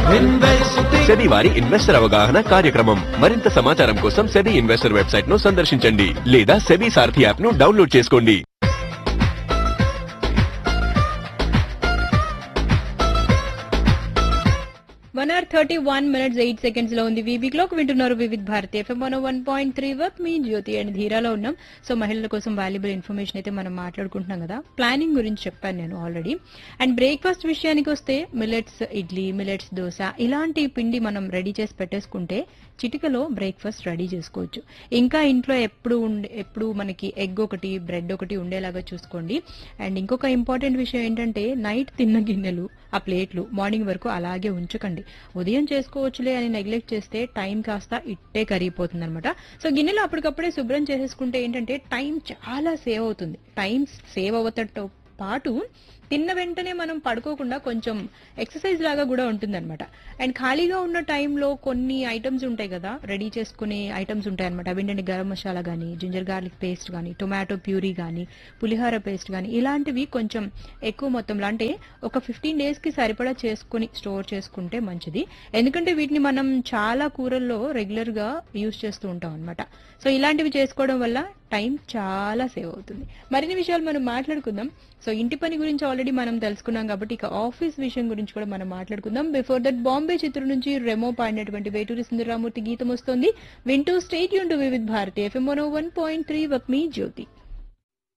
SEBI వారి investor అవగాహన కార్యక్రమం మరింత సమాచారం కోసం సెబీ ఇన్వెస్టర్ వెబ్సైట్ ను సందర్శించండి లేదా సెబీ సారథి యాప్ ను డౌన్లోడ్ చేసుకోండి one hour thirty one minutes eight seconds లో ఉంది వీబీ క్లాక్ వింటున్నారు Vividh Bharati FM one one point three వర్క్ మీ జ్యోతి అండ్ ధీరాలో ఉన్నాం సో మహిళల కోసం వాల్యుబుల్ ఇన్ఫర్మేషన్ అయితే మనం మాట్లాడుకుంటున్నాం కదా ప్లానింగ్ గురించి చెప్పాను నేను ఆల్రెడీ అండ్ బ్రేక్ఫాస్ట్ విషయానికి వస్తే మిలెట్స్ ఇడ్లీ మిలెట్స్ దోశ ఇలాంటి పిండి మనం రెడీ చేసి పెట్టేసుకుంటే చిటికలో బ్రేక్ఫాస్ట్ రెడీ చేసుకోవచ్చు ఇంకా ఇంట్లో ఎప్పుడు ఉండే ఎప్పుడు మనకి ఎగ్ ఒకటి బ్రెడ్ ఒకటి ఉండేలాగా చూసుకోండి అండ్ ఇంకొక ఇంపార్టెంట్ విషయం ఏంటంటే నైట్ తిన్న గిన్నెలు ఆ ప్లేట్లు మార్నింగ్ వరకు అలాగే ఉంచకండి ఉదయం చేసుకోవచ్చులే అని నెగ్లెక్ట్ చేస్తే టైం కాస్త ఇట్టే కరిగిపోతుంది అనమాట సో గిన్నెలు అప్పటికప్పుడే శుభ్రం చేసేసుకుంటే ఏంటంటే టైం చాలా సేవ్ అవుతుంది టైం సేవ్ అవ్వటంతో పాటు తిన్న వెంటనే మనం పడుకోకుండా కొంచెం ఎక్సర్సైజ్ లాగా కూడా ఉంటుందన్నమాట అండ్ ఖాళీగా ఉన్న టైంలో కొన్ని ఐటమ్స్ ఉంటాయి కదా రెడీ చేసుకునే ఐటమ్స్ ఉంటాయి అనమాట అవి ఏంటంటే గరం మసాలా కానీ జింజర్ గార్లిక్ పేస్ట్ కానీ టొమాటో ప్యూరీ కానీ పులిహోర పేస్ట్ కానీ ఇలాంటివి కొంచెం ఎక్కువ మొత్తంలో అంటే ఒక ఫిఫ్టీన్ డేస్ కి సరిపడా చేసుకుని స్టోర్ చేసుకుంటే మంచిది ఎందుకంటే వీటిని మనం చాలా కూరల్లో రెగ్యులర్ గా యూజ్ చేస్తూ ఉంటాం అనమాట సో ఇలాంటివి చేసుకోవడం వల్ల టైం చాలా సేవ్ అవుతుంది మరిన్ని విషయాలు మనం మాట్లాడుకుందాం సో ఇంటి పని గురించి ఆల్రెడీ మనం తెలుసుకున్నాం కాబట్టి ఇక ఆఫీస్ విషయం గురించి కూడా మనం మాట్లాడుకుందాం బిఫోర్ దట్ బాంబే చిత్రం నుంచి రెమో పాడినటువంటి వేటూరి సుందరరామూర్తి గీతం వస్తుంది వింటూ స్టేట్ యూన్ to Vividh Bharati FM one point three వక్ మీ జ్యోతి